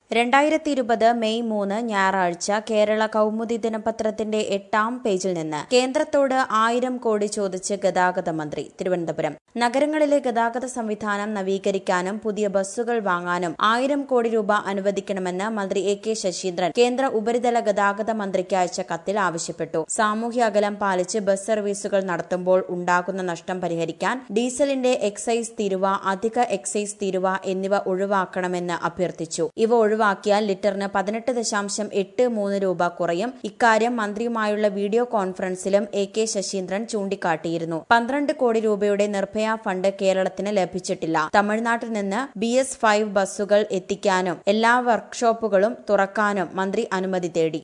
രണ്ടായിരത്തി ഇരുപത് മെയ് മൂന്ന് ഞായറാഴ്ച കേരള കൗമുദി ദിനപത്രത്തിന്റെ എട്ടാം പേജിൽ നിന്ന് കേന്ദ്രത്തോട് ആയിരം കോടി ചോദിച്ച് ഗതാഗത മന്ത്രി തിരുവനന്തപുരം നഗരങ്ങളിലെ ഗതാഗത സംവിധാനം നവീകരിക്കാനും പുതിയ ബസ്സുകൾ വാങ്ങാനും ആയിരം കോടി രൂപ അനുവദിക്കണമെന്ന് മന്ത്രി എ കെ ശശീന്ദ്രൻ കേന്ദ്ര ഉപരിതല ഗതാഗത മന്ത്രിക്ക് അയച്ച കത്തിൽ ആവശ്യപ്പെട്ടു സാമൂഹ്യ അകലം പാലിച്ച് ബസ് സർവീസുകൾ നടത്തുമ്പോൾ ഉണ്ടാകുന്ന നഷ്ടം പരിഹരിക്കാൻ ഡീസലിന്റെ എക്സൈസ് തീരുവ അധിക എക്സൈസ് തീരുവ എന്നിവ ഒഴിവാക്കണമെന്ന് അഭ്യർത്ഥിച്ചു ഇവ ഒഴിവാക്കിയാൽ ലിറ്ററിന് പതിനെട്ട് ദശാംശം എട്ട് മൂന്ന് രൂപ കുറയും ഇക്കാര്യം മന്ത്രിയുമായുള്ള വീഡിയോ കോൺഫറൻസിലും എ കെ ശശീന്ദ്രൻ ചൂണ്ടിക്കാട്ടിയിരുന്നു പന്ത്രണ്ട് കോടി രൂപയുടെ നിർഭയ ഫണ്ട് കേരളത്തിന് ലഭിച്ചിട്ടില്ല തമിഴ്നാട്ടിൽ നിന്ന് ബി എസ് ഫൈവ് ബസ്സുകൾ എത്തിക്കാനും എല്ലാ വർക്ക്ഷോപ്പുകളും തുറക്കാനും മന്ത്രി അനുമതി തേടി